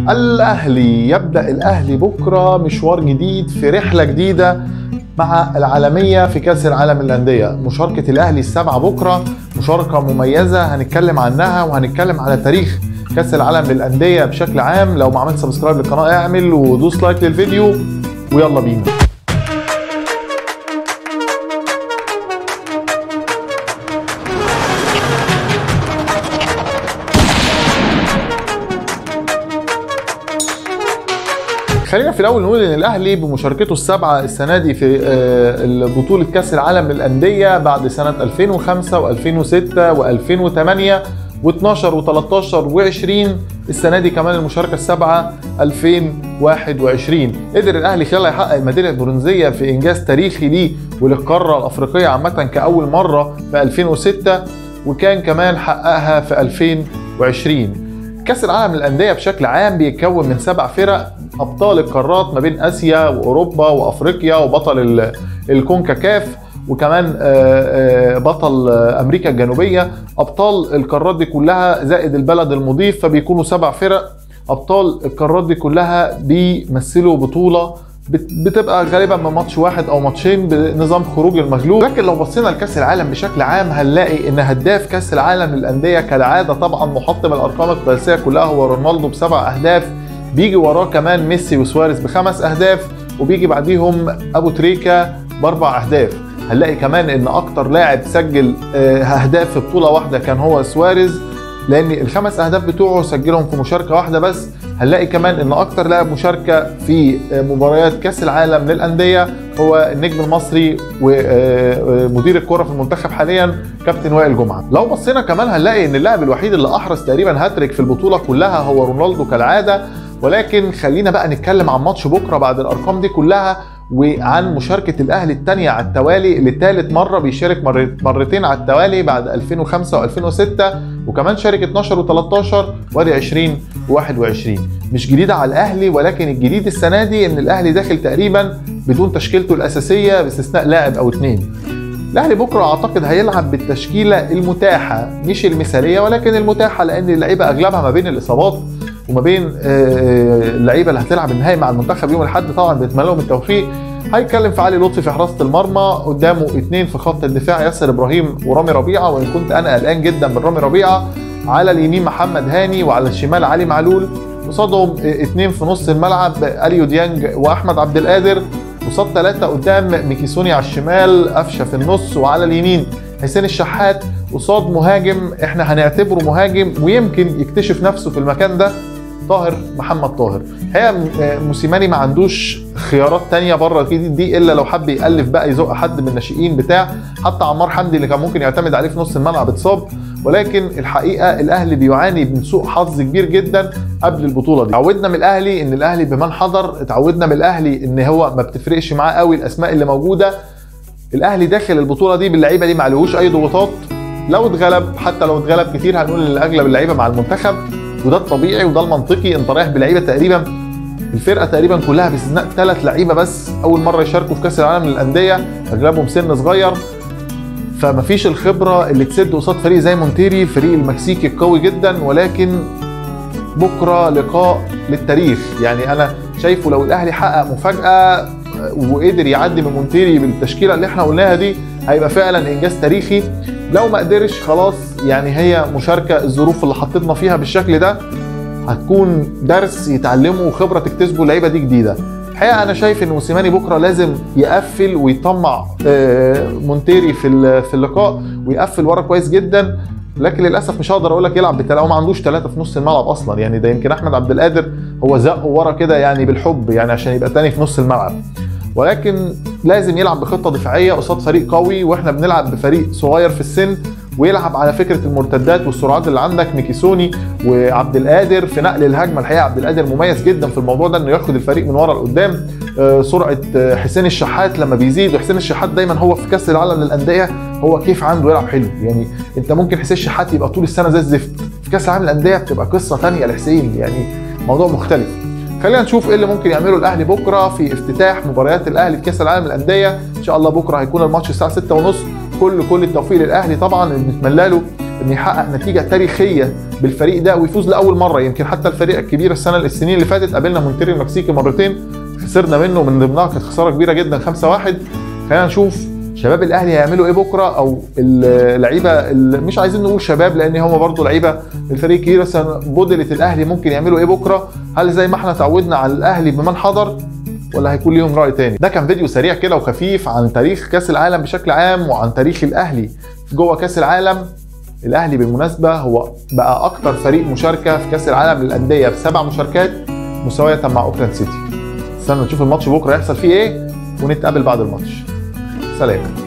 الاهلي يبدا الاهلي بكره مشوار جديد في رحله جديده مع العالميه في كاس العالم للانديه مشاركه الاهلي السبعه بكره مشاركه مميزه هنتكلم عنها وهنتكلم على تاريخ كاس العالم للانديه بشكل عام لو ما عملت سبسكرايب للقناه اعمل ودوس لايك للفيديو ويلا بينا خلينا في الاول نقول ان الاهلي بمشاركته السابعه السنه دي في بطوله كاس العالم للانديه بعد سنه 2005 و2006 و2008 و12 و13 و20 السنه دي كمان المشاركه السابعه 2021 قدر الاهلي خلال يحقق الميداليه البرونزيه في انجاز تاريخي ليه وللقاره الافريقيه عامه كاول مره في 2006 وكان كمان حققها في 2020 كاس العالم للانديه بشكل عام بيتكون من سبع فرق ابطال القارات ما بين اسيا واوروبا وافريقيا وبطل الكونكاكاف وكمان بطل امريكا الجنوبيه ابطال القارات دي كلها زائد البلد المضيف فبيكونوا سبع فرق ابطال القارات دي كلها بيمثلوا بطوله بتبقى غالبا من ماتش واحد او ماتشين بنظام خروج المغلوب لكن لو بصينا لكاس العالم بشكل عام هنلاقي ان هداف كاس العالم للانديه كالعاده طبعا محطم الارقام القياسيه كلها هو رونالدو بسبع اهداف بيجي وراه كمان ميسي وسواريز بخمس اهداف وبيجي بعديهم ابو تريكا باربع اهداف هنلاقي كمان ان اكتر لاعب سجل اهداف في بطوله واحده كان هو سواريز لان الخمس اهداف بتوعه سجلهم في مشاركه واحده بس هنلاقي كمان ان اكتر لاعب مشاركه في مباريات كاس العالم للانديه هو النجم المصري ومدير الكره في المنتخب حاليا كابتن وائل جمعه لو بصينا كمان هنلاقي ان اللاعب الوحيد اللي احرز تقريبا هاتريك في البطوله كلها هو رونالدو كالعاده ولكن خلينا بقى نتكلم عن ماتش بكره بعد الارقام دي كلها وعن مشاركة الأهلي الثانية على التوالي لثالث مرة بيشارك مرتين على التوالي بعد 2005 و2006 وكمان شارك 12 و13 وادي 20 و21 مش جديدة على الأهلي ولكن الجديد السنة دي إن الأهلي داخل تقريبا بدون تشكيلته الأساسية باستثناء لاعب أو اتنين الاهلي بكره اعتقد هيلعب بالتشكيله المتاحه مش المثاليه ولكن المتاحه لان اللعيبه اغلبها ما بين الاصابات وما بين اللعيبه اللي هتلعب النهائي مع المنتخب يوم الاحد طبعا بيتمنى لهم التوفيق هيتكلم في علي لطفي في حراسه المرمى قدامه اثنين في خط الدفاع ياسر ابراهيم ورامي ربيعه وان كنت انا قلقان جدا من رامي ربيعه على اليمين محمد هاني وعلى الشمال علي معلول قصادهم اثنين في نص الملعب اليو ديانج واحمد عبد القادر قصاد ثلاثه قدام ميكيسوني على الشمال قفشه في النص وعلى اليمين حسين الشحات قصاد مهاجم احنا هنعتبره مهاجم ويمكن يكتشف نفسه في المكان ده طاهر محمد طاهر هي موسيماني ما عندوش خيارات تانية بره دي, دي الا لو حب يالف بقى يزق حد من الناشئين بتاع حتى عمار حمدي اللي كان ممكن يعتمد عليه في نص الملعب اتصاب ولكن الحقيقه الاهلي بيعاني من سوء حظ كبير جدا قبل البطوله دي اتعودنا من الاهلي ان الاهلي بمن حضر اتعودنا من الاهلي ان هو ما بتفرقش معاه قوي الاسماء اللي موجوده الاهلي داخل البطوله دي باللعيبه دي ما عليهوش اي ضغوطات لو اتغلب حتى لو اتغلب كتير هنقول ان اغلب اللعيبه مع المنتخب وده الطبيعي وده المنطقي انت رايح بلعيبه تقريبا الفرقه تقريبا كلها باستثناء ثلاث لعيبه بس اول مره يشاركوا في كاس العالم للانديه اغلبهم سن صغير فمفيش الخبره اللي تسد قصاد فريق زي مونتيري الفريق المكسيكي القوي جدا ولكن بكره لقاء للتاريخ يعني انا شايفه لو الاهلي حقق مفاجاه وقدر يعدي من مونتيري بالتشكيله اللي احنا قلناها دي هيبقى فعلا انجاز تاريخي لو ما قدرش خلاص يعني هي مشاركه الظروف اللي حطيتنا فيها بالشكل ده هتكون درس يتعلمه وخبره تكتسبه اللعيبه دي جديده الحقيقه انا شايف ان موسيماني بكره لازم يقفل ويطمع مونتيري في في اللقاء ويقفل ورا كويس جدا لكن للاسف مش هقدر اقول لك يلعب بثلاثه هو ما عندوش ثلاثه في نص الملعب اصلا يعني ده يمكن احمد عبد القادر هو زقه ورا كده يعني بالحب يعني عشان يبقى تاني في نص الملعب ولكن لازم يلعب بخطه دفاعيه قصاد فريق قوي واحنا بنلعب بفريق صغير في السن ويلعب على فكره المرتدات والسرعات اللي عندك ميكيسوني وعبد القادر في نقل الهجمه الحقيقه عبد القادر مميز جدا في الموضوع ده انه ياخد الفريق من ورا لقدام سرعه حسين الشحات لما بيزيد وحسين الشحات دايما هو في كاس العالم للانديه هو كيف عنده يلعب حلو يعني انت ممكن حسين الشحات يبقى طول السنه زي الزفت في كاس العالم للانديه بتبقى قصه ثانيه لحسين يعني موضوع مختلف خلينا نشوف ايه اللي ممكن يعمله الاهلي بكره في افتتاح مباريات الاهلي في كاس العالم للانديه ان شاء الله بكره هيكون الماتش الساعه 6:30 كل كل التوفيق للاهلي طبعا بنتمنى له ان يحقق نتيجه تاريخيه بالفريق ده ويفوز لاول مره يمكن حتى الفريق الكبير السنه السنين اللي فاتت قابلنا مونتيري المكسيكي مرتين خسرنا منه من ضمنها كانت خساره كبيره جدا 5-1 خلينا نشوف شباب الاهلي هيعملوا ايه بكره او اللعيبه اللي مش عايزين نقول شباب لان هم برضو لعيبه الفريق الكبير بس بودلة الاهلي ممكن يعملوا ايه بكره هل زي ما احنا تعودنا على الاهلي بمن حضر ولا هيكون ليهم راي تاني ده كان فيديو سريع كده وخفيف عن تاريخ كاس العالم بشكل عام وعن تاريخ الاهلي في جوه كاس العالم الاهلي بالمناسبه هو بقى اكتر فريق مشاركه في كاس العالم للانديه بسبع مشاركات مساويه مع اوكلاند سيتي استنى نشوف الماتش بكره يحصل فيه ايه ونتقابل بعد الماتش سلام